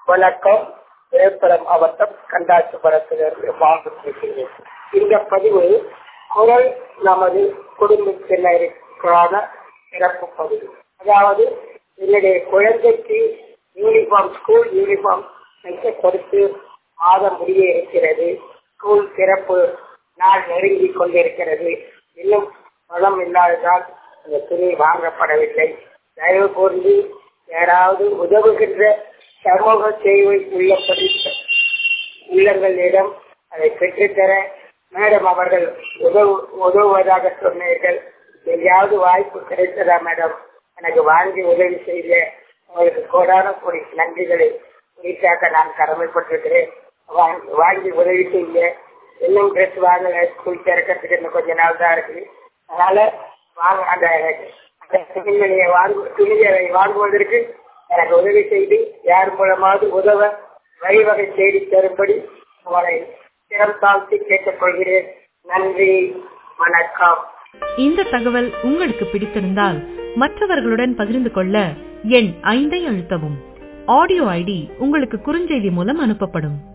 வணக்கம் விழுப்புரம் மாவட்டம் கண்டாச்சிபுரத்திலிருந்து வாழ்ந்து பேசுகிறேன் இந்த பதிவு குரல் நமது குடும்பத்தினருக்கான சிறப்பு பதிவு அதாவது என்னுடைய குழந்தைக்கு யூனிஃபார்ம் ஸ்கூல் யூனிஃபார்ம் தைக்க கொடுத்து மாதம் முடிய இருக்கிறது ஸ்கூல் சிறப்பு நாள் நெருங்கி கொண்டிருக்கிறது இன்னும் பணம் இல்லாததால் அந்த துணி வாங்கப்படவில்லை தயவு கூர்ந்து யாராவது உதவுகின்ற சமூக சேவை உள்ளபடி உள்ளங்களிடம் அதை பெற்றுத்தர மேடம் அவர்கள் உதவு உதவுவதாக சொன்னீர்கள் எங்கேயாவது வாய்ப்பு கிடைத்ததா மேடம் எனக்கு வாங்கி உதவி செய்த உங்களுக்கு கோடான கோடி நன்றிகளை குறிப்பாக நான் கடமைப்பட்டிருக்கிறேன் வாங்கி வாங்கி உதவி செய்ய இன்னும் ட்ரெஸ் வாங்கல ஸ்கூல் திறக்கிறதுக்கு இன்னும் கொஞ்ச நாள் தான் இருக்கு அதனால வாங்க அந்த அந்த துணிமணியை வாங்கு துணிகளை வாங்குவதற்கு எனக்கு உதவி செய்து யார் மூலமாவது உதவ வழிவகை தேடி தரும்படி உங்களை சிறம் தாழ்த்தி கேட்டுக்கொள்கிறேன் நன்றி வணக்கம் இந்த தகவல் உங்களுக்கு பிடித்திருந்தால் மற்றவர்களுடன் பகிர்ந்து கொள்ள எண் ஐந்தை அழுத்தவும் ஆடியோ ஐடி உங்களுக்கு குறுஞ்செய்தி மூலம் அனுப்பப்படும்